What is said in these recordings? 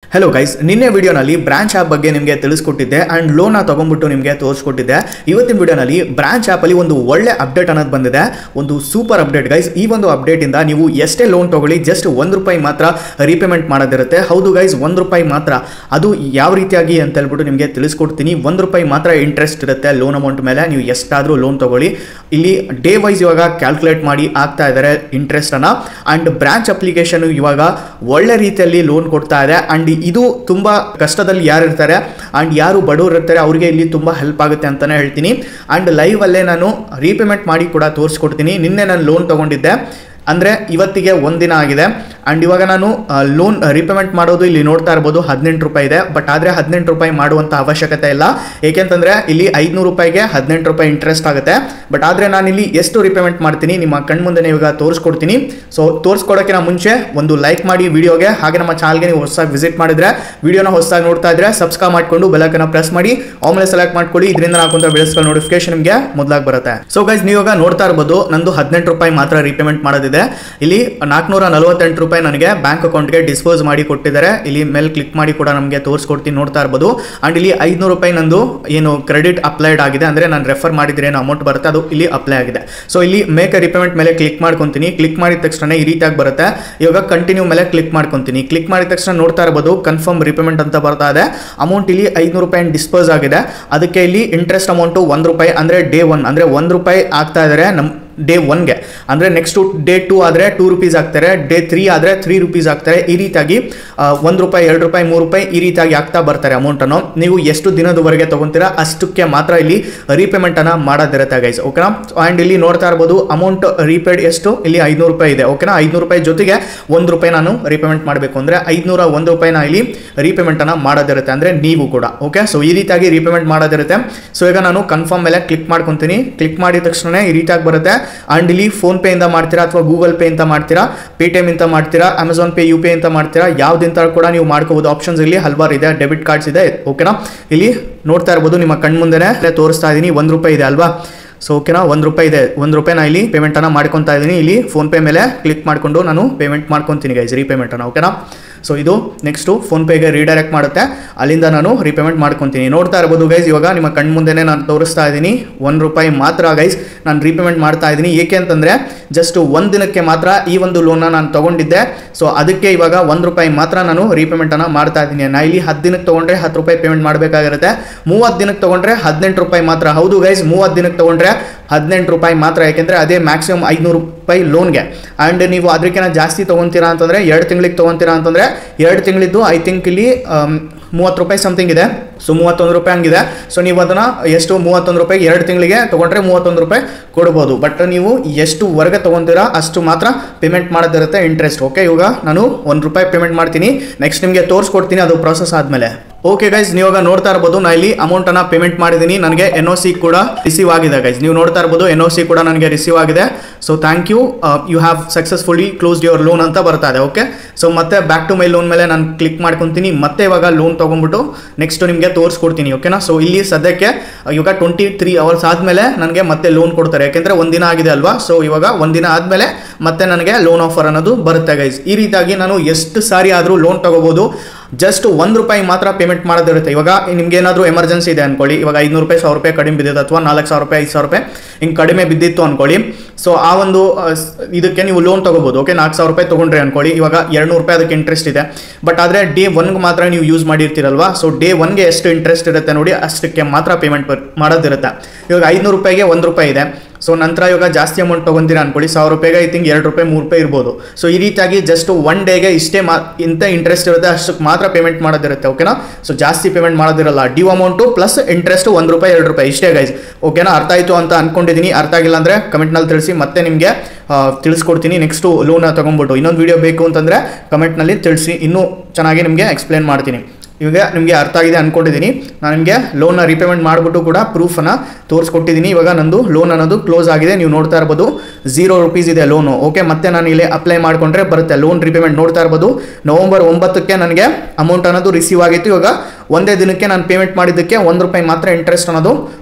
hello guys ನಿನ್ನೆ ವಿಡಿಯೋನಲ್ಲಿ branch app ಬಗ್ಗೆ ನಿಮಗೆ ತಿಳಿಸ್ಕೊಟ್ಟಿದ್ದೆ ಆ್ಯಂಡ್ ಲೋನ ತೊಗೊಂಡ್ಬಿಟ್ಟು ನಿಮಗೆ ತೋರಿಸ್ಕೊಟ್ಟಿದ್ದೆ ಇವತ್ತಿನ ವಿಡಿಯೋನಲ್ಲಿ ಬ್ರಾಂಚ್ ಆ್ಯಪಲ್ಲಿ ಒಂದು ಒಳ್ಳೆ ಅಪ್ಡೇಟ್ ಅನ್ನೋದು ಬಂದಿದೆ ಒಂದು ಸೂಪರ್ ಅಪ್ಡೇಟ್ ಗೈಸ್ ಈ ಒಂದು ಅಪ್ಡೇಟಿಂದ ನೀವು ಎಷ್ಟೇ ಲೋನ್ ತೊಗೊಳ್ಳಿ ಜಸ್ಟ್ ಒಂದು ರೂಪಾಯಿ ಮಾತ್ರ ರೀಪೇಮೆಂಟ್ ಮಾಡೋದಿರುತ್ತೆ ಹೌದು ಗೈಸ್ ಒಂದು ರೂಪಾಯಿ ಮಾತ್ರ ಅದು ಯಾವ ರೀತಿಯಾಗಿ ಅಂತ ಹೇಳ್ಬಿಟ್ಟು ನಿಮಗೆ ತಿಳಿಸ್ಕೊಡ್ತೀನಿ ಒಂದು ರೂಪಾಯಿ ಮಾತ್ರ ಇಂಟ್ರೆಸ್ಟ್ ಇರುತ್ತೆ ಲೋನ್ ಅಮೌಂಟ್ ಮೇಲೆ ನೀವು ಎಷ್ಟಾದರೂ ಲೋನ್ ತೊಗೊಳ್ಳಿ ಇಲ್ಲಿ ಡೇ ವೈಸ್ ಇವಾಗ ಕ್ಯಾಲ್ಕುಲೇಟ್ ಮಾಡಿ ಆಗ್ತಾ ಇದ್ದಾರೆ ಇಂಟ್ರೆಸ್ಟನ್ನು ಆ್ಯಂಡ್ ಬ್ರಾಂಚ್ ಅಪ್ಲಿಕೇಶನ್ ಇವಾಗ ಒಳ್ಳೆ ರೀತಿಯಲ್ಲಿ ಲೋನ್ ಕೊಡ್ತಾ ಇದೆ ಆ್ಯಂಡ್ ಇದು ತುಂಬ ಕಷ್ಟದಲ್ಲಿ ಯಾರು ಇರ್ತಾರೆ ಆ್ಯಂಡ್ ಯಾರು ಬಡವರು ಇರ್ತಾರೆ ಅವರಿಗೆ ಇಲ್ಲಿ ತುಂಬ ಹೆಲ್ಪ್ ಆಗುತ್ತೆ ಅಂತಲೇ ಹೇಳ್ತೀನಿ ಆ್ಯಂಡ್ ಲೈವಲ್ಲೇ ನಾನು ರೀಪೇಮೆಂಟ್ ಮಾಡಿ ಕೂಡ ತೋರಿಸ್ಕೊಡ್ತೀನಿ ನಿನ್ನೆ ನಾನು ಲೋನ್ ತೊಗೊಂಡಿದ್ದೆ ಅಂದರೆ ಇವತ್ತಿಗೆ ಒಂದಿನ ಆಗಿದೆ ಆ್ಯಂಡ್ ಇವಾಗ ನಾನು ಲೋನ್ ರೀಪೇಮೆಂಟ್ ಮಾಡೋದು ಇಲ್ಲಿ ನೋಡ್ತಾ ಇರ್ಬೋದು ಹದಿನೆಂಟು ರೂಪಾಯಿ ಇದೆ ಬಟ್ ಆದರೆ ಹದಿನೆಂಟು ರೂಪಾಯಿ ಮಾಡುವಂಥ ಅವಶ್ಯಕತೆ ಇಲ್ಲ ಏಕೆಂತಂದರೆ ಇಲ್ಲಿ ಐದುನೂರು ರೂಪಾಯಿಗೆ ಹದಿನೆಂಟು ರೂಪಾಯಿ ಇಂಟ್ರೆಸ್ಟ್ ಆಗುತ್ತೆ ಬಟ್ ಆದರೆ ನಾನು ಇಲ್ಲಿ ಎಷ್ಟು ರೀಪೇಮೆಂಟ್ ಮಾಡ್ತೀನಿ ನಿಮ್ಮ ಕಣ್ಮುಂದೆ ಇವಾಗ ತೋರಿಸ್ಕೊಡ್ತೀನಿ ಸೊ ತೋರಿಸ್ಕೊಡೋಕ್ಕಿಂತ ಮುಂಚೆ ಒಂದು ಲೈಕ್ ಮಾಡಿ ವಿಡಿಯೋಗೆ ಹಾಗೆ ನಮ್ಮ ಚಾನಲ್ಗೆ ನೀವು ಹೊಸದಾಗಿ ವಿಸಿಟ್ ಮಾಡಿದ್ರೆ ವಿಡಿಯೋನ ಹೊಸದಾಗಿ ನೋಡ್ತಾ ಇದ್ರೆ ಸಬ್ಸ್ಕ್ರೈಬ್ ಮಾಡ್ಕೊಂಡು ಬೆಲಕನ್ನು ಪ್ರೆಸ್ ಮಾಡಿ ಆಮೇಲೆ ಸೆಲೆಕ್ಟ್ ಮಾಡ್ಕೊಳ್ಳಿ ಇದರಿಂದ ನಾಕುಂತ ಬೆಳೆಸ್ಕೊಳ್ಳೋ ನೋಟಿಫಿಕೇಶನ್ ನಿಮಗೆ ಮೊದಲಾಗಿ ಬರುತ್ತೆ ಸೊ ಗೈಸ್ ನೀವು ಇವಾಗ ನೋಡ್ತಾ ಇರ್ಬೋದು ನಂದು ಹದಿನೆಂಟು ರೂಪಾಯಿ ಮಾತ್ರ ರೀಪೇಮೆಂಟ್ ಮಾಡೋದಿದೆ ಇಲ್ಲಿ ನಾಲ್ಕುನೂರ ನಲವತ್ತೆಂಟು ರೂಪಾಯಿ ನನಗೆ ಬ್ಯಾಂಕ್ ಅಕೌಂಟ್ಗೆ ಡಿಸ್ಪೋಸ್ ಮಾಡಿ ಕೊಟ್ಟಿದ್ದಾರೆ ಇಲ್ಲಿ ಮೇಲೆ ಕ್ಲಿಕ್ ಮಾಡಿ ಕೂಡ ನಮಗೆ ತೋರಿಸ್ಕೊಡ್ತೀನಿ ನೋಡ್ತಾ ಇರ್ಬೋದು ಆ್ಯಂಡ್ ಇಲ್ಲಿ ಐದುನೂರು ರೂಪಾಯಿ ನಂದು ಏನು ಕ್ರೆಡಿಟ್ ಅಪ್ಲೈಡ್ ಆಗಿದೆ ಅಂದರೆ ನಾನು ರೆಫರ್ ಮಾಡಿದ್ರೆ ಏನು ಅಮೌಂಟ್ ಬರುತ್ತೆ ಅದು ಇಲ್ಲಿ ಅಪ್ಲೈ ಆಗಿದೆ ಸೊ ಇಲ್ಲಿ ಮೇಕ್ ರಿಪೇಮೆಂಟ್ ಮೇಲೆ ಕ್ಲಿಕ್ ಮಾಡ್ಕೊತೀನಿ ಕ್ಲಿಕ್ ಮಾಡಿದ ತಕ್ಷಣ ಈ ರೀತಿಯಾಗಿ ಬರುತ್ತೆ ಇವಾಗ ಕಂಟಿನ್ಯೂ ಮೇಲೆ ಕ್ಲಿಕ್ ಮಾಡ್ಕೊತೀನಿ ಕ್ಲಿಕ್ ಮಾಡಿದ ತಕ್ಷಣ ನೋಡ್ತಾ ಇರ್ಬೋದು ಕನ್ಫರ್ಮ್ ರಿಪೇಮೆಂಟ್ ಅಂತ ಬರ್ತಾ ಇದೆ ಅಮೌಂಟ್ ಇಲ್ಲಿ ಐದುನೂರು ರೂಪಾಯಿ ಡಿಸ್ಪೋಸ್ ಆಗಿದೆ ಅದಕ್ಕೆ ಇಲ್ಲಿ ಇಂಟ್ರೆಸ್ಟ್ ಅಮೌಂಟು ಒಂದು ರೂಪಾಯಿ ಅಂದರೆ ಡೇ ಒನ್ ಅಂದರೆ ಒಂದು ರೂಪಾಯಿ ಆಗ್ತಾ ಇದ್ದಾರೆ ನಮ್ಮ ಡೇ ಒನ್ಗೆ ಅಂದರೆ ನೆಕ್ಸ್ಟು ಡೇ ಟೂ ಆದರೆ ಟೂ ರುಪೀಸ್ ಆಗ್ತಾರೆ ಡೇ ತ್ರೀ ಆದರೆ ತ್ರೀ ರುಪೀಸ್ ಆಗ್ತಾರೆ ಈ ರೀತಿಯಾಗಿ ಒಂದು ರೂಪಾಯಿ ಎರಡು ರೂಪಾಯಿ ಮೂರು ರೂಪಾಯಿ ಈ ರೀತಿಯಾಗಿ ಆಗ್ತಾ ಬರ್ತಾರೆ ಅಮೌಂಟನ್ನು ನೀವು ಎಷ್ಟು ದಿನದವರೆಗೆ ತೊಗೊತೀರಾ ಅಷ್ಟಕ್ಕೆ ಮಾತ್ರ ಇಲ್ಲಿ ರೀಪೇಮೆಂಟನ್ನು ಮಾಡೋದಿರುತ್ತೆ ಗೈಸ್ ಓಕೆನಾ ಆ್ಯಂಡ್ ಇಲ್ಲಿ ನೋಡ್ತಾ ಇರ್ಬೋದು ಅಮೌಂಟ್ ರೀಪೇಡ್ ಎಷ್ಟು ಇಲ್ಲಿ ಐನೂರು ರೂಪಾಯಿ ಇದೆ ಓಕೆನಾ ಐನೂರು ರೂಪಾಯಿ ಜೊತೆಗೆ ಒಂದು ರೂಪಾಯಿ ನಾನು ರೀಪೇಮೆಂಟ್ ಮಾಡಬೇಕು ಅಂದರೆ ಐದುನೂರ ಒಂದು ರೂಪಾಯಿನ ಇಲ್ಲಿ ರೀಪೇಮೆಂಟನ್ನು ಮಾಡೋದಿರುತ್ತೆ ಅಂದರೆ ನೀವು ಕೂಡ ಓಕೆ ಸೊ ಈ ರೀತಿಯಾಗಿ ರೀಪೇಮೆಂಟ್ ಮಾಡೋದಿರುತ್ತೆ ಸೊ ಈಗ ನಾನು ಕನ್ಫರ್ಮ್ ಮೇಲೆ ಕ್ಲಿಕ್ ಮಾಡ್ಕೊತೀನಿ ಕ್ಲಿಕ್ ಮಾಡಿದ ತಕ್ಷಣ ಈ ರೀತಿಯಾಗಿ ಬರುತ್ತೆ ಆ್ಯಂಡ್ ಇಲ್ಲಿ ಫೋನ್ ಪೇ ಇಂದ ಮಾಡ್ತೀರಾ ಅಥವಾ ಗೂಗಲ್ ಪೇ ಅಂತ ಮಾಡ್ತೀರಾ ಪೇಟಿಎಮ್ ಅಂತ ಮಾಡ್ತೀರಾ ಅಮೆಝಾನ್ ಪೇ ಯು ಪಿ ಅಂತ ಮಾಡ್ತೀರಾ ಯಾವ್ದಿಂತ ಕೂಡ ನೀವು ಮಾಡ್ಕೋಬಹುದು ಆಪ್ಷನ್ಸ್ ಇಲ್ಲಿ ಹಲವಾರು ಇದೆ ಡೆಬಿಟ್ ಕಾರ್ಡ್ಸ್ ಇದೆ ಓಕೆನಾ ಇಲ್ಲಿ ನೋಡ್ತಾ ಇರ್ಬೋದು ನಿಮ್ಮ ಕಣ್ಮುಂದೆನೇ ತೋರಿಸ್ತಾ ಇದ್ದೀನಿ ಒಂದು ರೂಪಾಯಿ ಇದೆ ಅಲ್ವಾ ಸೊ ಓಕೆನಾ ಒಂದು ರೂಪಾಯಿ ಇದೆ ಒಂದು ರೂಪಾಯಿ ನಾ ಇಲ್ಲಿ ಪೇಮೆಂಟನ್ನು ಮಾಡ್ಕೊತಾ ಇದ್ದೀನಿ ಇಲ್ಲಿ ಫೋನ್ಪೇ ಮೇಲೆ ಕ್ಲಿಕ್ ಮಾಡಿಕೊಂಡು ನಾನು ಪೇಮೆಂಟ್ ಮಾಡ್ಕೊತೀನಿ ಗೈಸ್ ರೀಪೇಮೆಂಟನ್ನು ಓಕೆನಾ ಸೊ ಇದು ನೆಕ್ಸ್ಟು ಫೋನ್ಪೇಗೆ ರೀಡೈರೆಕ್ಟ್ ಮಾಡುತ್ತೆ ಅಲ್ಲಿಂದ ನಾನು ರೀಪೇಮೆಂಟ್ ಮಾಡ್ಕೊತೀನಿ ನೋಡ್ತಾ ಇರ್ಬೋದು ಗೈಸ್ ಇವಾಗ ನಿಮ್ಮ ಕಣ್ಮುಂದೆನೇ ನಾನು ತೋರಿಸ್ತಾ ಇದ್ದೀನಿ ಒಂದು ರೂಪಾಯಿ ಮಾತ್ರ ಗೈಸ್ ನಾನು ರೀಪೇಮೆಂಟ್ ಮಾಡ್ತಾ ಇದ್ದೀನಿ ಏಕೆ ಅಂತಂದರೆ ಜಸ್ಟ್ ಒಂದು ದಿನಕ್ಕೆ ಮಾತ್ರ ಈ ಒಂದು ಲೋನ್ನ ನಾನು ತೊಗೊಂಡಿದ್ದೆ ಸೊ ಅದಕ್ಕೆ ಇವಾಗ ಒಂದು ರೂಪಾಯಿ ಮಾತ್ರ ನಾನು ರೀಪೇಮೆಂಟನ್ನು ಮಾಡ್ತಾ ಇದ್ದೀನಿ ನಾ ಇಲ್ಲಿ ಹತ್ತು ದಿನಕ್ಕೆ ತೊಗೊಂಡ್ರೆ ಹತ್ತು ರೂಪಾಯಿ ಪೇಮೆಂಟ್ ಮಾಡಬೇಕಾಗಿರುತ್ತೆ ಮೂವತ್ತು ದಿನಕ್ಕೆ ತೊಗೊಂಡ್ರೆ ಹದಿನೆಂಟು ರೂಪಾಯಿ ಮಾತ್ರ ಹೌದು ಗೈಸ್ ಮೂವತ್ತು ದಿನಕ್ಕೆ ತೊಗೊಂಡ್ರೆ ಹದಿನೆಂಟು ರೂಪಾಯಿ ಮಾತ್ರ ಯಾಕೆಂದರೆ ಅದೇ ಮ್ಯಾಕ್ಸಿಮಮ್ ಐದುನೂರು ರೂಪಾಯಿ ಲೋನ್ಗೆ ಆ್ಯಂಡ್ ನೀವು ಅದಕ್ಕಿಂತ ಜಾಸ್ತಿ ತೊಗೊತೀರಾ ಅಂತಂದರೆ ಎರಡು ತಿಂಗಳಿಗೆ ತೊಗೊತೀರಾ ಅಂತಂದರೆ ಎರಡು ತಿಂಗಳಿದ್ದು ಐ ಥಿಂಕ್ ಇಲ್ಲಿ ಮೂವತ್ತು ರೂಪಾಯಿ ಸಮಥಿಂಗ್ ಇದೆ ಸೊ ಮೂವತ್ತೊಂದು ರೂಪಾಯಿ ಹಂಗಿದೆ ಸೊ ನೀವು ಅದನ್ನು ಎಷ್ಟು ಮೂವತ್ತೊಂದು ರೂಪಾಯಿ ಎರಡು ತಿಂಗಳಿಗೆ ತೊಗೊಂಡ್ರೆ ಮೂವತ್ತೊಂದು ರೂಪಾಯಿ ಕೊಡ್ಬೋದು ಬಟ್ ನೀವು ಎಷ್ಟು ಹೊರಗೆ ತೊಗೊತೀರಾ ಅಷ್ಟು ಮಾತ್ರ ಪೇಮೆಂಟ್ ಮಾಡೋದಿರುತ್ತೆ ಇಂಟ್ರೆಸ್ಟ್ ಓಕೆ ಇವಾಗ ನಾನು ಒಂದು ರೂಪಾಯಿ ಪೇಮೆಂಟ್ ಮಾಡ್ತೀನಿ ನೆಕ್ಸ್ಟ್ ನಿಮಗೆ ತೋರಿಸ್ಕೊಡ್ತೀನಿ ಅದು ಪ್ರಾಸೆಸ್ ಆದಮೇಲೆ ಓಕೆ ಗೈಸ್ ನೀವು ಇವಾಗ ನೋಡ್ತಾ ಇರ್ಬೋದು ನಾ ಇಲ್ಲಿ ಅಮೌಂಟನ್ನು ಪೇಮೆಂಟ್ ಮಾಡಿದ್ದೀನಿ ನನಗೆ ಎನ್ ಒ ಸಿ ಕೂಡ ರಿಸೀವ್ ಆಗಿದೆ ಗೈಸ್ ನೀವು ನೋಡ್ತಾ ಇರ್ಬೋದು ಎನ್ ಒ ಸಿ ಕೂಡ ನನಗೆ ರಿಸೀವ್ ಆಗಿದೆ so thank you you have successfully closed your loan ಅಂತ ಬರ್ತಾ ಇದೆ ಓಕೆ ಸೊ ಮತ್ತೆ ಬ್ಯಾಕ್ ಟು ಮೈ ಲೋನ್ ಮೇಲೆ ನಾನು ಕ್ಲಿಕ್ ಮಾಡ್ಕೊತೀನಿ ಮತ್ತೆ ಇವಾಗ ಲೋನ್ ತೊಗೊಂಡ್ಬಿಟ್ಟು ನೆಕ್ಸ್ಟ್ ನಿಮಗೆ ತೋರಿಸ್ಕೊಡ್ತೀನಿ ಓಕೆನಾ ಸೊ ಇಲ್ಲಿ ಸದ್ಯಕ್ಕೆ ಇವಾಗ ಟ್ವೆಂಟಿ ತ್ರೀ ಅವರ್ಸ್ ಆದಮೇಲೆ ನನಗೆ ಮತ್ತೆ ಲೋನ್ ಕೊಡ್ತಾರೆ ಯಾಕೆಂದರೆ ಒಂದಿನ ಆಗಿದೆ ಅಲ್ವಾ ಸೊ ಇವಾಗ ಒಂದಿನ ಆದಮೇಲೆ ಮತ್ತೆ ನನಗೆ ಲೋನ್ ಆಫರ್ ಅನ್ನೋದು ಬರುತ್ತೆ ಗೈಸ್ ಈ ರೀತಿಯಾಗಿ ನಾನು ಎಷ್ಟು ಸಾರಿ ಆದರೂ ಲೋನ್ ತೊಗೋಬೋದು ಜಸ್ಟ್ ಒಂದು ರೂಪಾಯಿ ಮಾತ್ರ ಪೇಮೆಂಟ್ ಮಾಡೋದಿರುತ್ತೆ ಇವಾಗ ನಿಮ್ಗೆ ಏನಾದರೂ ಎಮರ್ಜೆನ್ಸಿ ಇದೆ ಅನ್ಕೊಳ್ಳಿ ಇವಾಗ ಐನೂರು ರೂಪಾಯಿ ಸಾವಿರ ರೂಪಾಯಿ ಕಡಿಮೆ ಬಿದ್ದಿದೆ ಅಥವಾ ನಾಲ್ಕು ಸಾವಿರ ರೂಪಾಯಿ ಐದು ಸಾವಿರ ರೂಪಾಯಿ ಹಿಂಗೆ ಕಡಿಮೆ ಬಿದ್ದಿತ್ತು ಅನ್ಕೊಳ್ಳಿ ಸೊ ಆ ಒಂದು ಇದಕ್ಕೆ ನೀವು ಲೋನ್ ತೊಗೋಬೋದು ಓಕೆ ನಾಲ್ಕು ಸಾವಿರ ರೂಪಾಯಿ ತೊಗೊಂಡ್ರೆ ಅನ್ಕೊಳ್ಳಿ ಇವಾಗ ಎರಡು ರೂಪಾಯಿ ಅದಕ್ಕೆ ಇಂಟ್ರೆಸ್ಟ್ ಇದೆ ಬಟ್ ಆದರೆ ಡೇ ಒನ್ಗೆ ಮಾತ್ರ ನೀವು ಯೂಸ್ ಮಾಡಿರ್ತೀರಲ್ವಾ ಸೊ ಡೇ ಒನ್ಗೆ ಎಷ್ಟು ಇಂಟ್ರೆಸ್ಟ್ ಇರುತ್ತೆ ನೋಡಿ ಅಷ್ಟಕ್ಕೆ ಮಾತ್ರ ಪೇಮೆಂಟ್ ಮಾಡೋದಿರುತ್ತೆ ಇವಾಗ ಐನೂರು ರೂಪಾಯಿಗೆ ಒಂದು ರೂಪಾಯಿ ಇದೆ ಸೊ ನಂತರ ಇವಾಗ ಜಾಸ್ತಿ ಅಮೌಂಟ್ ತೊಗೊಂತೀರಾ ಅನ್ಕೊಳ್ಳಿ ಸಾವಿರ ರೂಪಾಯಿಗೆ ಐ ಥಿಂಕ್ ಎರಡು ರೂಪಾಯಿ ಮೂರು ರೂಪಾಯಿ ಇರ್ಬೋದು ಸೊ ಈ ರೀತಿಯಾಗಿ ಜಸ್ಟ್ ಒನ್ ಡೇಗೆ ಇಷ್ಟೇ ಮಾ ಇಂಥ ಇಂಟ್ರೆಸ್ಟ್ ಇರುತ್ತೆ ಅಷ್ಟಕ್ಕೆ ಮಾತ್ರ ಪೇಮೆಂಟ್ ಮಾಡೋದಿರುತ್ತೆ ಓಕೆನಾ ಸೊ ಜಾಸ್ತಿ ಪೇಮೆಂಟ್ ಮಾಡೋದಿರಲ್ಲ ಡ್ಯೂ ಅಮೌಂಟು ಪ್ಲಸ್ ಇಂಟ್ರೆಸ್ಟ್ ಒಂದು ರೂಪಾಯಿ ಎರಡು ರೂಪಾಯಿ ಇಷ್ಟೇ ಗೈಸ್ ಓಕೆನಾ ಅರ್ಥ ಆಯಿತು ಅಂತ ಅನ್ಕೊಂಡಿದ್ದೀನಿ ಅರ್ಥ ಆಗಿಲ್ಲ ಅಂದರೆ ಕಮೆಂಟ್ನಲ್ಲಿ ತಿಳಿಸಿ ಮತ್ತೆ ನಿಮಗೆ ತಿಳಿಸ್ಕೊಡ್ತೀನಿ ನೆಕ್ಸ್ಟು ಲೋನ ತೊಗೊಂಬಿಟ್ಟು ಇನ್ನೊಂದು ವೀಡಿಯೋ ಬೇಕು ಅಂತಂದರೆ ಕಮೆಂಟ್ನಲ್ಲಿ ತಿಳಿಸಿ ಇನ್ನೂ ಚೆನ್ನಾಗಿ ನಿಮಗೆ ಎಕ್ಸ್ಪ್ಲೇನ್ ಮಾಡ್ತೀನಿ ಇವಾಗ ನಿಮಗೆ ಅರ್ಥ ಆಗಿದೆ ಅಂದ್ಕೊಂಡಿದ್ದೀನಿ ನಾನು ನಿಮಗೆ ಲೋನ್ನ ರೀಪೇಮೆಂಟ್ ಮಾಡಿಬಿಟ್ಟು ಕೂಡ ಪ್ರೂಫನ್ನು ತೋರಿಸ್ಕೊಟ್ಟಿದ್ದೀನಿ ಇವಾಗ ನಂದು ಲೋನ್ ಅನ್ನೋದು ಕ್ಲೋಸ್ ಆಗಿದೆ ನೀವು ನೋಡ್ತಾ ಇರ್ಬೋದು ಝೀರೋ ರುಪೀಸ್ ಇದೆ ಲೋನು ಓಕೆ ಮತ್ತೆ ನಾನು ಇಲ್ಲಿ ಅಪ್ಲೈ ಮಾಡಿಕೊಂಡ್ರೆ ಬರುತ್ತೆ ಲೋನ್ ರೀಪೇಮೆಂಟ್ ನೋಡ್ತಾ ಇರ್ಬೋದು ನವಂಬರ್ ಒಂಬತ್ತಕ್ಕೆ ನನಗೆ ಅಮೌಂಟ್ ಅನ್ನೋದು ರಿಸೀವ್ ಆಗಿತ್ತು ಇವಾಗ ಒಂದೇ ದಿನಕ್ಕೆ ನಾನು ಪೇಮೆಂಟ್ ಮಾಡಿದ್ದಕ್ಕೆ ಒಂದು ರೂಪಾಯಿ ಮಾತ್ರ ಇಂಟ್ರೆಸ್ಟ್ ಅನ್ನೋದು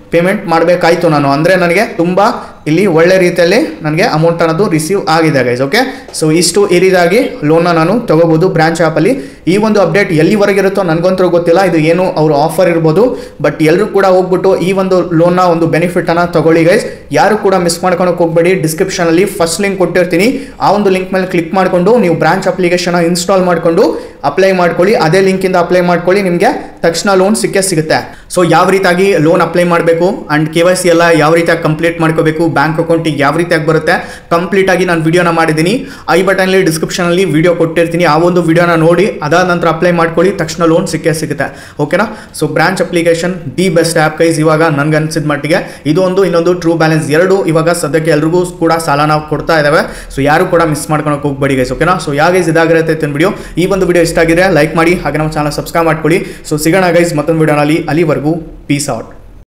ಪೇಮೆಂಟ್ ಮಾಡಬೇಕಾಯ್ತು ನಾನು ಅಂದರೆ ನನಗೆ ತುಂಬ ಇಲ್ಲಿ ಒಳ್ಳೆ ರೀತಿಯಲ್ಲಿ ನನಗೆ ಅಮೌಂಟ್ ಅನ್ನೋದು ರಿಸೀವ್ ಆಗಿದೆ ಗೈಸ್ ಓಕೆ ಸೊ ಇಷ್ಟು ಈ ರೀತಿಯಾಗಿ ಲೋನ್ನ ನಾನು ತಗೋಬೋದು ಬ್ರಾಂಚ್ ಆ್ಯಪಲ್ಲಿ ಈ ಒಂದು ಅಪ್ಡೇಟ್ ಎಲ್ಲಿವರೆಗೆ ಇರುತ್ತೋ ನನಗಂತೂ ಗೊತ್ತಿಲ್ಲ ಇದು ಏನು ಅವರು ಆಫರ್ ಇರ್ಬೋದು ಬಟ್ ಎಲ್ಲರೂ ಕೂಡ ಹೋಗ್ಬಿಟ್ಟು ಈ ಒಂದು ಲೋನ್ನ ಒಂದು ಬೆನಿಫಿಟನ್ನು ತಗೊಳ್ಳಿ ಗೈಸ್ ಯಾರು ಕೂಡ ಮಿಸ್ ಮಾಡ್ಕೊಳಕ್ಕೆ ಹೋಗ್ಬೇಡಿ ಡಿಸ್ಕ್ರಿಪ್ಷನಲ್ಲಿ ಫಸ್ಟ್ ಲಿಂಕ್ ಕೊಟ್ಟಿರ್ತೀನಿ ಆ ಒಂದು ಲಿಂಕ್ ಮೇಲೆ ಕ್ಲಿಕ್ ಮಾಡಿಕೊಂಡು ನೀವು ಬ್ರಾಂಚ್ ಅಪ್ಲಿಕೇಶನ್ ಇನ್ಸ್ಟಾಲ್ ಮಾಡಿಕೊಂಡು ಅಪ್ಲೈ ಮಾಡ್ಕೊಳ್ಳಿ ಅದೇ ಲಿಂಕಿಂದ ಅಪ್ಲೈ ಮಾಡ್ಕೊಳ್ಳಿ ನಿಮಗೆ ತಕ್ಷಣ ಲೋನ್ ಸಿಕ್ಕೇ ಸಿಗುತ್ತೆ ಸೊ ಯಾವ ರೀತಿಯಾಗಿ ಲೋನ್ ಅಪ್ಲೈ ಮಾಡಬೇಕು ಆ್ಯಂಡ್ ಕೆ ವೈ ಸಿ ಎಲ್ಲ ಯಾವ ರೀತಿಯಾಗಿ ಕಂಪ್ಲೀಟ್ ಮಾಡ್ಕೋಬೇಕು ಬ್ಯಾಂಕ್ ಅಕೌಂಟಿಗೆ ಯಾವ ರೀತಿಯಾಗಿ ಬರುತ್ತೆ ಕಂಪ್ಲೀಟ್ ಆಗಿ ನಾನು ವಿಡಿಯೋನ ಮಾಡಿದ್ದೀನಿ ಐ ಬಟನ್ಲಿ ಡಿಸ್ಕ್ರಿಪ್ಷನಲ್ಲಿ ವಿಡಿಯೋ ಕೊಟ್ಟಿರ್ತೀನಿ ಆ ಒಂದು ವಿಡಿಯೋನ ನೋಡಿ ಅದಾದ ನಂತರ ಅಪ್ಲೈ ಮಾಡ್ಕೊಳ್ಳಿ ತಕ್ಷಣ ಲೋನ್ ಸಿಕ್ಕೇ ಸಿಗುತ್ತೆ ಓಕೆನಾ so branch application the best app guys ಇವಾಗ ನನ್ಗೆ ಅನ್ಸಿದ ಮಟ್ಟಿಗೆ ಇದು ಒಂದು ಇನ್ನೊಂದು ಟ್ರೂ ಬ್ಯಾಲೆನ್ಸ್ ಎರಡು ಇವಾಗ ಸದ್ಯಕ್ಕೆ ಎಲ್ರಿಗೂ ಕೂಡ ಸಾಲ ನಾವು ಕೊಡ್ತಾ ಇದ್ದಾವೆ ಸೊ ಯಾರು ಕೂಡ ಮಿಸ್ ಮಾಡ್ಕೊಳಕ್ಕೆ ಹೋಗ್ಬೇಡಿ ಗೈಸ್ ಓಕೆನಾ ಸೊ ಯಾವ ಗೈಸ್ ಇದಾಗಿರುತ್ತೆ ವಿಡಿಯೋ ಈ ಒಂದು ವಿಡಿಯೋ ಇಷ್ಟ ಆಗಿದೆ ಲೈಕ್ ಮಾಡಿ ಹಾಗೆ ನಮ್ಮ ಚಾನಲ್ ಸಬ್ಸ್ಕ್ರೈಬ್ ಮಾಡ್ಕೊಳ್ಳಿ ಸೊ ಸಿಗೋಣ ಗೈಸ್ ಮತ್ತೊಂದು ವಿಡಿಯೋನಲ್ಲಿ ಅಲ್ಲಿವರೆಗೂ ಪೀಸ್ ಔಟ್